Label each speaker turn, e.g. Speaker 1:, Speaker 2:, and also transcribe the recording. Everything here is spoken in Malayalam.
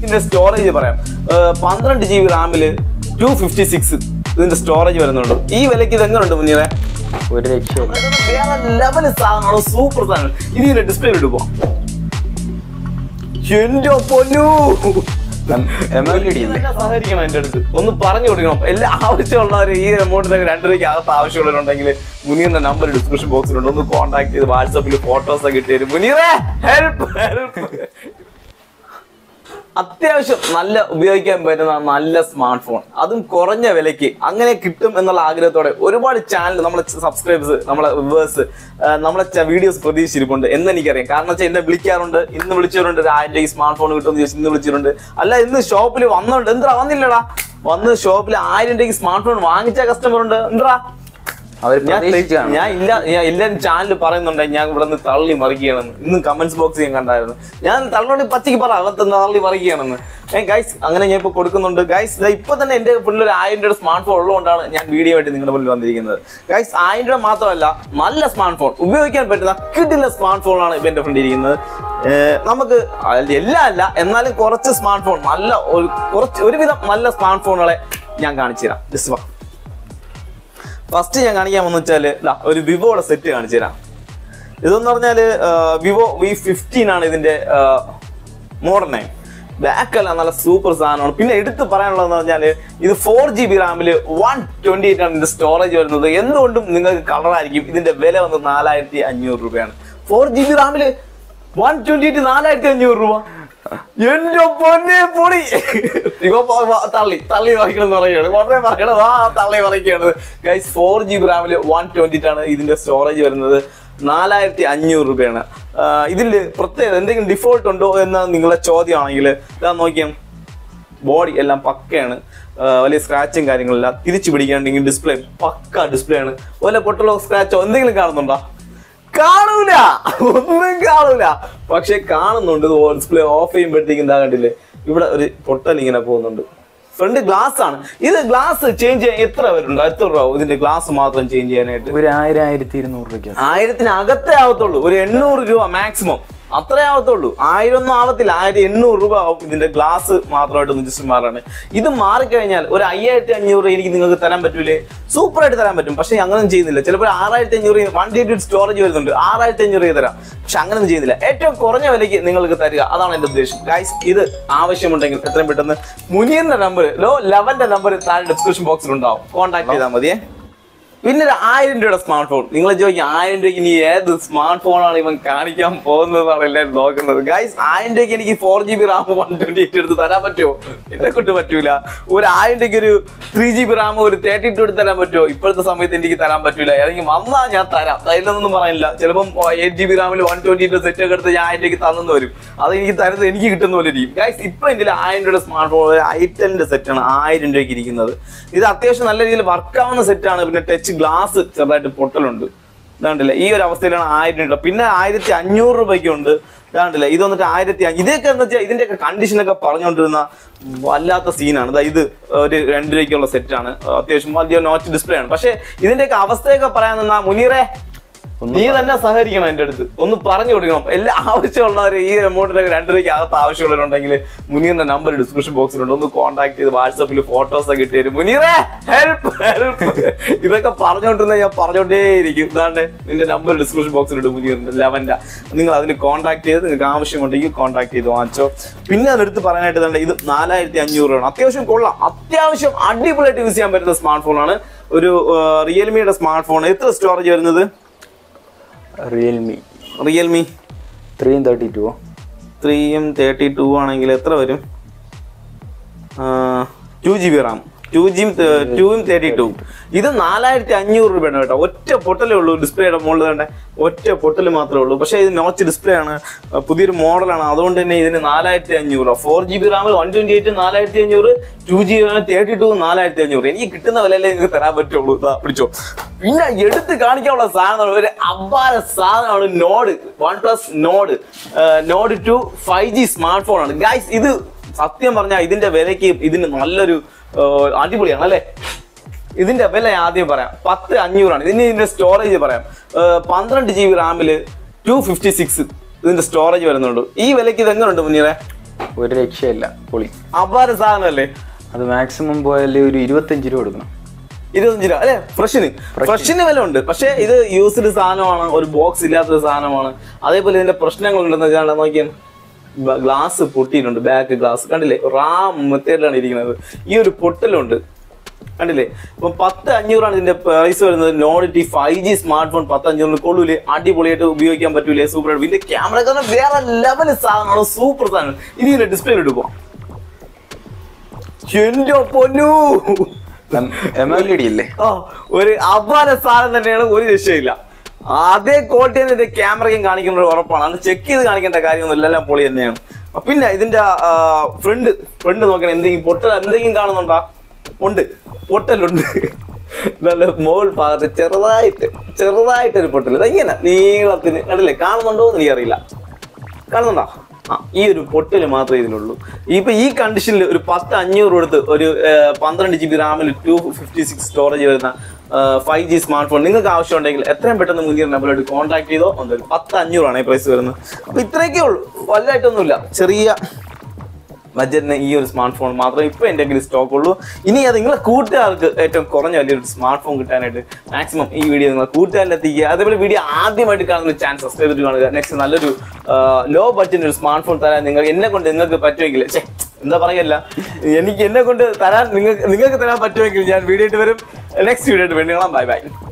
Speaker 1: ഇതിന്റെ സ്റ്റോറേജ് പറയാം ഏർ പന്ത്രണ്ട് ജി ബി റാമില് ടു ഫിഫ്റ്റി സിക്സ് ഇതിന്റെ സ്റ്റോറേജ് വരുന്നുണ്ട് ഈ വിലയ്ക്ക് ഇത് എങ്ങനെയുണ്ട് മുന്നീറെ
Speaker 2: ഒരു രക്ഷയില്ല
Speaker 1: വേറെ ലെവൽ സാധനമാണ് സൂപ്പർ സാധനം ഇനി ഇതിന്റെ ഡിസ്പ്ലേ ഇടുമ്പോ എന്റെ പൊന്നു
Speaker 2: എം എൽ ഇ ഡി
Speaker 1: ഇതെന്നെ സഹകരിക്കണം എന്റെ അടുത്ത് ഒന്ന് പറഞ്ഞു കൊടുക്കണം എല്ലാ ആവശ്യമുള്ളവർ ഈ എമൗണ്ടിനൊക്കെ രണ്ടു രൂപയ്ക്ക് അകത്ത് ആവശ്യമുള്ളവരുണ്ടെങ്കിൽ മുനീറിന്റെ നമ്പർ ഡിസ്ക്രിപ്ഷൻ ബോക്സിലുണ്ട് ഒന്ന് കോൺടാക്ട് ചെയ്ത് വാട്സാപ്പിൽ ഫോട്ടോസ് ഒക്കെ ഇട്ട് തരും മുനീറെ ഹെൽപ്പ് ഹെൽപ്പ് അത്യാവശ്യം നല്ല ഉപയോഗിക്കാൻ പറ്റുന്ന നല്ല സ്മാർട്ട് ഫോൺ അതും കുറഞ്ഞ വിലയ്ക്ക് അങ്ങനെ കിട്ടും എന്നുള്ള ആഗ്രഹത്തോടെ ഒരുപാട് ചാനൽ നമ്മളെ സബ്സ്ക്രൈബേഴ്സ് നമ്മളെ വ്യൂവേഴ്സ് നമ്മളെ വീഡിയോസ് പ്രതീക്ഷിച്ചിരിപ്പുണ്ട് എന്ന് എനിക്കറിയാം കാരണം വെച്ചാൽ എന്നെ വിളിക്കാറുണ്ട് ഇന്ന് വിളിച്ചവരുണ്ട് ഒരു ആയിരം രൂപയ്ക്ക് സ്മാർട്ട് ഫോൺ കിട്ടുമെന്ന് ചോദിച്ചു ഇന്ന് വിളിച്ചിട്ടുണ്ട് അല്ല ഇന്ന് ഷോപ്പിൽ വന്നോണ്ട് എന്താ വന്നില്ലടാ വന്ന് ഷോപ്പിൽ ആയിരം രൂപയ്ക്ക് സ്മാർട്ട് ഫോൺ വാങ്ങിച്ച കസ്റ്റമർ ഉണ്ട് എന്താ
Speaker 2: അവർ
Speaker 1: ഞാൻ
Speaker 2: പ്രതീക്ഷിച്ചാണ്
Speaker 1: ഞാൻ ഇല്ല ഞാൻ എല്ലാരും ചാനൽ പറയുന്നുണ്ട് ഞാൻ ഇവിടെ നിന്ന് തള്ളി മറിക്കുകയാണെന്ന് ഇന്ന് കമന്റ്സ് ബോക്സ് ഞാൻ കണ്ടായിരുന്നു ഞാൻ തള്ളോടി പച്ചയ്ക്ക് പറ അകത്ത് തള്ളി മറിക്കുകയാണെന്ന് ഏ ഗൈസ് അങ്ങനെ ഞാൻ ഇപ്പൊ കൊടുക്കുന്നുണ്ട് ഗൈസ് ഇപ്പൊ തന്നെ എന്റെ മുന്നിൽ ഒരു ആയിരം രൂപയുടെ സ്മാർട്ട് ഫോൺ ഉള്ളതുകൊണ്ടാണ് ഞാൻ വീഡിയോ ആയിട്ട് നിങ്ങളുടെ മുന്നിൽ വന്നിരിക്കുന്നത് ഗൈസ് ആയിരം രൂപ മാത്രമല്ല നല്ല സ്മാർട്ട് ഫോൺ ഉപയോഗിക്കാൻ പറ്റുന്ന കിട്ടുന്ന സ്മാർട്ട് ഫോണാണ് ഇപ്പൊ എന്റെ ഫ്രണ്ട് ഇരിക്കുന്നത് ഏ, നമുക്ക് അല്ല- എല്ലാം അല്ല എന്നാലും കുറച്ച് സ്മാർട്ട് ഫോൺ നല്ല ഒരു കുറച്ച് ഒരുവിധം നല്ല സ്മാർട്ട് ഫോണുകളെ ഞാൻ കാണിച്ചു തരാം ജസ്റ്റ് വാ ഫസ്റ്റ് ഞാൻ കാണിക്കാൻ വന്നു വെച്ചാല് ദാ ഒരു വിവോയുടെ സെറ്റ് കാണിച്ചു തരാം ഇതെന്ന് പറഞ്ഞാല് വിവോ വി ഫിഫ്റ്റീൻ ആണ് ഇതിന്റെ മോഡൽ നെയിം ബാക്കെല്ലാം നല്ല സൂപ്പർ സാധനമാണ് പിന്നെ എടുത്ത് പറയാനുള്ളതെന്ന് പറഞ്ഞാല് ഇത് ഫോർ ജി ബി റാമില് വൺ ട്വന്റി എയ്റ്റ് ആണ് ഇതിന്റെ സ്റ്റോറേജ് വരുന്നത് എന്തുകൊണ്ടും നിങ്ങൾക്ക് കളറായിരിക്കും ഇതിന്റെ വില വന്ന് നാലായിരത്തി അഞ്ഞൂറ് രൂപയാണ് ഫോർ ജി ബി റാമില് വൺ ട്വന്റി എയ്റ്റ് നാലായിരത്തി അഞ്ഞൂറ് രൂപ എന്റെ പൊന്നെ പൊടി ഇവ പ- പ- തള്ളി തള്ളി മറിക്കണം പറയുകയാണ് വളരെ പറയണത് ആ തള്ളി മറിക്കുകയാണ് ഗൈസ് ഫോർ ജി ബി റാമില് വൺ ട്വന്റി ആണ് ഇതിന്റെ സ്റ്റോറേജ് വരുന്നത് നാലായിരത്തി അഞ്ഞൂറ് രൂപയാണ് ഇതിൽ പ്രത്യേകത എന്തെങ്കിലും ഡിഫോൾട്ട് ഉണ്ടോ എന്ന നിങ്ങളുടെ ചോദ്യമാണെങ്കിൽ ഇതാ നോക്കിയാൽ ബോഡി എല്ലാം പക്കയാണ് ആ, വലിയ സ്ക്രാച്ചും കാര്യങ്ങളില്ല തിരിച്ചു പിടിക്കുകയാണെങ്കിൽ ഡിസ്പ്ലേ പക്ക ഡിസ്പ്ലേ ആണ് വല്ല പൊട്ടലോ സ്ക്രാച്ചോ എന്തെങ്കിലും കാണുന്നുണ്ടോ കാണൂല ഒന്നും കാണൂല പക്ഷെ കാണുന്നുണ്ട് ഡിസ്പ്ലേ ഓഫ് ചെയ്യുമ്പോഴത്തേക്കും എന്താ കണ്ടില്ലേ ഇവിടെ ഒരു പൊട്ടൽ ഇങ്ങനെ പോകുന്നുണ്ട് ഫ്രണ്ട് ഗ്ലാസ് ആണ് ഇത് ഗ്ലാസ് ചേഞ്ച് ചെയ്യാൻ എത്ര വരുന്നുണ്ടോ എത്ര രൂപ ആവും ഇതിന്റെ ഗ്ലാസ് മാത്രം ചേഞ്ച് ചെയ്യാനായിട്ട്
Speaker 2: ഒരു ആയിരം ആയിരത്തി ഇരുന്നൂറ് രൂപയ്ക്ക്
Speaker 1: ആയിരത്തിനകത്തേ ആവത്തുള്ളൂ ഒരു എണ്ണൂറ് രൂപ മാക്സിമം അത്രേ ആവത്തുള്ളൂ ആയിരം ഒന്നും ആവത്തില്ല ആയിരം എണ്ണൂറ് രൂപ ആവും ഇതിന്റെ ഗ്ലാസ് മാത്രമായിട്ട് ഒന്ന് ജസ്റ്റ് മാറാണ് ഇത് മാറിക്കഴിഞ്ഞാൽ ഒരു അയ്യായിരത്തി അഞ്ഞൂറ് എനിക്ക് നിങ്ങൾക്ക് തരാൻ പറ്റൂലേ സൂപ്പർ ആയിട്ട് തരാൻ പറ്റും പക്ഷെ അങ്ങനെ ചെയ്യുന്നില്ല ചിലപ്പോൾ ആറായിരത്തി അഞ്ഞൂറ് വൺ ഡി സ്റ്റോറേജ് വരുന്നുണ്ട് ആറായിരത്തി അഞ്ഞൂറ് തരാം പക്ഷെ അങ്ങനെ ചെയ്യുന്നില്ല ഏറ്റവും കുറഞ്ഞ വിലയ്ക്ക് നിങ്ങൾക്ക് തരിക അതാണ് എന്റെ ഉദ്ദേശം ഗൈസ് ഇത് ആവശ്യമുണ്ടെങ്കിൽ എത്രയും പെട്ടെന്ന് മുനിയന്റെ നമ്പർ ലോ ലെവന്റെ നമ്പർ താഴെ ഡിസ്ക്രിപ്ഷൻ ബോക്സിൽ ഉണ്ടാവും കോൺടാക്ട് ചെയ്താൽ മതിയേ പിന്നെ ഒരു ആയിരം രൂപയുടെ സ്മാർട്ട് ഫോൺ നിങ്ങൾ ചോദിക്കും ആയിരം രൂപയ്ക്ക് ഇനി ഏത് സ്മാർട്ട് ഫോണാണ് ഇവൻ കാണിക്കാൻ പോകുന്നതാണ് എല്ലാവരും നോക്കുന്നത് ഗൈസ് ആയിരം രൂപയ്ക്ക് എനിക്ക് four G B RAM one twenty eight എടുത്ത് തരാൻ പറ്റുമോ എന്നെ കൊണ്ട് പറ്റൂല ഒരു ആയിരം രൂപയ്ക്ക് ഒരു ത്രീ ജി ബി റാം ഒരു തേർട്ടി ടു എടുത്ത് തരാൻ പറ്റുമോ ഇപ്പോഴത്തെ സമയത്ത് എനിക്ക് തരാൻ പറ്റൂല ഏതെങ്കിലും വന്നാൽ ഞാൻ തരാം തരില്ലെന്നൊന്നും പറയാനില്ല ചിലപ്പം എയ്റ്റ് ജി ബി റാമിൽ വൺ ട്വന്റി എയ്റ്റ് സെറ്റ് ഒക്കെ എടുത്ത് ഞാൻ ആയിരം രൂപയ്ക്ക് തന്നെന്ന് വരും അത് എനിക്ക് തരുന്നത് എനിക്ക് കിട്ടുന്ന പോലെ ഇരിക്കും ഗൈസ് ഇപ്പൊ എന്റെ ആയിരം രൂപയുടെ സ്മാർട്ട് ഫോൺ ഐറ്റലിന്റെ സെറ്റാണ് ആയിരം രൂപയ്ക്ക് ഇരിക്കുന്നത് ഇത് അത്യാവശ്യം നല്ല രീതിയിൽ വർക്ക് ആവുന്ന സെറ്റാണ് പിന്നെ ടച്ച് ഗ്ലാസ് ചെറുതായിട്ട് പൊട്ടലുണ്ട് ഇതാണ്ടില്ല ഈ ഒരു അവസ്ഥയിലാണ് ആയിരം രൂപ പിന്നെ ആയിരത്തി അഞ്ഞൂറ് രൂപയ്ക്ക് ഉണ്ട് ഇതാണ്ടില്ല ഇത് വന്നിട്ട് ആയിരത്തി അഞ്ഞ- ഇതൊക്കെ എന്ന് വെച്ചാൽ ഇതിന്റെ ഒക്കെ കണ്ടീഷനൊക്കെ പറഞ്ഞുകൊണ്ടിരുന്ന വല്ലാത്ത സീനാണ് ഇതാ ഇത് ഒരു രണ്ട് രൂപയ്ക്കുള്ള സെറ്റാണ് അത്യാവശ്യം വലിയ നോച്ച് ഡിസ്പ്ലേ ആണ് പക്ഷെ ഇതിന്റെയൊക്കെ അവസ്ഥയൊക്കെ പറയാൻ നിന്നാ മുനീറെ നീ തന്നെ സഹകരിക്കണം എന്റെ അടുത്ത് ഒന്ന് പറഞ്ഞു കൊടുക്കണം എല്ലാ ആവശ്യമുള്ളവർ ഈ എമൗണ്ടിനൊക്കെ രണ്ടു രൂപയ്ക്ക് അകത്ത് ആവശ്യമുള്ളവരുണ്ടെങ്കിൽ മുനീറിന്റെ നമ്പർ ഡിസ്ക്രിപ്ഷൻ ബോക്സിലുണ്ട് ഒന്ന് കോൺടാക്ട് ചെയ്ത് വാട്സാപ്പിൽ ഫോട്ടോസ് ഒക്കെ ഇട്ട് തരും മുനീറെ ഹെൽപ്പ് ഹെൽപ്പ് ഇതൊക്കെ പറഞ്ഞുകൊണ്ടിരുന്ന ഞാൻ പറഞ്ഞോണ്ടേ ഇരിക്കും ഇതാണ്ട് നിന്റെ നമ്പർ ഡിസ്ക്രിപ്ഷൻ ബോക്സിലുണ്ട് മുനീറിന്റെ ലെവന്റെ നിങ്ങൾ അതിന് കോൺടാക്ട് ചെയ്ത് നിങ്ങൾക്ക് ആവശ്യമുണ്ടെങ്കിൽ കോൺടാക്ട് ചെയ്ത് വാങ്ങിച്ചോ പിന്നെ അതെടുത്ത് പറയാനായിട്ട് തന്നെ ഇത് നാലായിരത്തി അഞ്ഞൂറ് രൂപയാണ് അത്യാവശ്യം കൊള്ളാം അത്യാവശ്യം അടിപൊളിയായിട്ട് യൂസ് ചെയ്യാൻ പറ്റുന്ന സ്മാർട്ട് ഫോണാണ് ഒരു റിയൽമിയുടെ സ്മാർട്ട് ഫോൺ എത്ര സ്റ്റോറേജ് വരുന്നത്
Speaker 2: റിയൽമി
Speaker 1: റിയൽമി
Speaker 2: ത്രീയും തേർട്ടി ടു
Speaker 1: ത്രീയും തേർട്ടി ടു ആണെങ്കിൽ എത്ര വരും two G B RAM two ജിയും ടൂയും തേർട്ടി ടു ഇത് നാലായിരത്തി അഞ്ഞൂറ് രൂപയാണ് കേട്ടോ ഒറ്റ പൊട്ടലേ ഉള്ളൂ ഡിസ്പ്ലേയുടെ മുകളിൽ തന്നെ ഒറ്റ പൊട്ടൽ മാത്രമേ ഉള്ളൂ പക്ഷേ ഇത് നോച്ച് ഡിസ്പ്ലേ ആണ് ആ, പുതിയൊരു മോഡലാണ് അതുകൊണ്ട് തന്നെ ഇതിന് നാലായിരത്തി അഞ്ഞൂറ് ഫോർ ജി ബി റാമിൽ വൺ ട്വന്റി എയ്റ്റ് നാലായിരത്തി അഞ്ഞൂറ് two G B thirty two നാലായിരത്തി അഞ്ഞൂറ് എനിക്ക് കിട്ടുന്ന വിലയിലേ നിങ്ങൾക്ക് തരാൻ പറ്റുള്ളൂ ഇതാ പിടിച്ചോ പിന്നെ എടുത്ത് കാണിക്കാനുള്ള സാധനമാണ് ഒരു അബ്ബാര സാധനമാണ് Nord OnePlus Nord Nord two five G smart phone ആണ് ഗൈസ് ഇത് സത്യം പറഞ്ഞാൽ ഇതിന്റെ വിലയ്ക്ക് ഇതിന് നല്ലൊരു ആ, അടിപൊളിയാണ് അല്ലേ ഇതിന്റെ വില ആദ്യം പറയാം പത്ത് അഞ്ഞൂറാണ് ഇതിന് ഇതിന്റെ സ്റ്റോറേജ് പറയാം ആ, പന്ത്രണ്ട് ജി ബി റാമില് ടു ഫിഫ്റ്റി സിക്സ് ഇതിന്റെ സ്റ്റോറേജ് വരുന്നുണ്ട് ഈ വിലയ്ക്ക് ഇത് എങ്ങനെയുണ്ട് മുന്നീറെ
Speaker 2: ഒരു രക്ഷയില്ല പൊളി
Speaker 1: അപാര സാധനമല്ലേ
Speaker 2: അത് മാക്സിമം പോയാൽ ഒരു ഇരുപത്തഞ്ച് രൂപ കൊടുക്കണം
Speaker 1: ഇരുപത്തഞ്ച് രൂപ അല്ലെ ഫ്രഷിന് ഫ്രഷിന് വില ഉണ്ട് പക്ഷെ ഇത് യൂസ്ഡ് സാധനമാണ് ഒരു ബോക്സ് ഇല്ലാത്തൊരു സാധനമാണ് അതേപോലെ ഇതിന്റെ പ്രശ്നങ്ങൾ ഉണ്ടെന്ന് വെച്ചാൽ നോക്കിയാൽ ഗ്ലാസ് പൊട്ടിയിട്ടുണ്ട് ബാക്ക് ഗ്ലാസ് കണ്ടില്ലേ റാ മെത്തേഡിലാണ് ഇരിക്കുന്നത് ഈ ഒരു പൊട്ടലുണ്ട് കണ്ടില്ലേ ഇപ്പൊ പത്ത് അഞ്ഞൂറാണ് ഇതിന്റെ പ്രൈസ് വരുന്നത് Note T five G smart phone പത്ത് അഞ്ഞൂറിന് കൊള്ളൂലേ അടിപൊളിയായിട്ട് ഉപയോഗിക്കാൻ പറ്റൂലേ സൂപ്പർ ആയിട്ട് ഇതിന്റെ ക്യാമറ കാരണം വേറെ ലെവൽ സാധനമാണ് സൂപ്പർ സാധനം ഇനി ഇതിന്റെ ഡിസ്പ്ലേ എടുക്കും എന്റെ പൊന്നു
Speaker 2: എം എൽ ഇ ഡി അല്ലേ
Speaker 1: ആ, ഒരു അപാര സാധനം തന്നെയാണ് ഒരു രക്ഷയില്ല അതേ ക്വാളിറ്റി തന്നെ ഇതിന്റെ ക്യാമറയും കാണിക്കുന്നത് ഉറപ്പാണ് അത് ചെക്ക് ചെയ്ത് കാണിക്കേണ്ട കാര്യമൊന്നുമില്ല എല്ലാം പൊളി തന്നെയാണ് അപ്പൊ പിന്നെ ഇതിന്റെ ഫ്രണ്ട് ഫ്രണ്ട് നോക്കണം എന്തെങ്കിലും പൊട്ടൽ എന്തെങ്കിലും കാണുന്നുണ്ടാ ഉണ്ട് പൊട്ടലുണ്ട് നല്ല മോൾ ഭാഗത്ത് ചെറുതായിട്ട് ചെറുതായിട്ടൊരു പൊട്ടൽ ഇതെങ്ങനെ നീളത്തിന് കണ്ടില്ലേ കാണുന്നുണ്ടോ എന്ന് എനിക്കറിയില്ല കാണുന്നുണ്ടോ ആ ഈ ഒരു പൊട്ടല് മാത്രമേ ഇതിനുള്ളൂ ഇപ്പൊ ഈ കണ്ടീഷനിൽ ഒരു പത്ത് അഞ്ഞൂറ് കൊടുത്ത് ഒരു ആ, പന്ത്രണ്ട് ജി ബി റാമിൽ ടു ഫിഫ്റ്റി സിക്സ് സ്റ്റോറേജ് വരുന്ന ഫൈവ് ജി സ്മാർട്ട് ഫോൺ നിങ്ങൾക്ക് ആവശ്യമുണ്ടെങ്കിൽ എത്രയും പെട്ടെന്ന് മുന്നിൽ നമ്പറായിട്ട് കോൺടാക്ട് ചെയ്തോ ഒന്ന് പത്ത് അഞ്ഞൂറാണ് ഈ പ്രൈസ് വരുന്നത് അപ്പൊ ഇത്രയൊക്കെ ഉള്ളൂ വലുതായിട്ടൊന്നുമില്ല ചെറിയ ബജറ്റിന് ഈ ഒരു സ്മാർട്ട് ഫോൺ മാത്രമേ ഇപ്പൊ എൻ്റെ കയ്യിൽ സ്റ്റോക്ക് ഉള്ളൂ ഇനി അത് നിങ്ങളെ കൂട്ടുകാർക്ക് ഏറ്റവും കുറഞ്ഞ വലിയൊരു സ്മാർട്ട് ഫോൺ കിട്ടാനായിട്ട് മാക്സിമം ഈ വീഡിയോ നിങ്ങളെ കൂട്ടുകാരിൽ എത്തിക്കുക അതേപോലെ വീഡിയോ ആദ്യമായിട്ട് കാണുന്ന ചാൻസ് സബ്സ്ക്രൈബ് ചെയ്തിട്ട് കാണുക നെക്സ്റ്റ് നല്ലൊരു ലോ ബഡ്ജറ്റിന് ഒരു സ്മാർട്ട് ഫോൺ തരാൻ നിങ്ങൾ എന്നെ കൊണ്ട് നിങ്ങൾക്ക് പറ്റുമെങ്കിൽ ഛെ, എന്താ പറയല്ല എനിക്ക് എന്നെ കൊണ്ട് തരാൻ നിങ്ങൾക്ക് നിങ്ങൾക്ക് തരാൻ പറ്റുമെങ്കിൽ ഞാൻ വീഡിയോ ആയിട്ട് വരും നെക്സ്റ്റ് വീഡിയോ ആയിട്ട് വേണ്ടി ബൈ ബൈ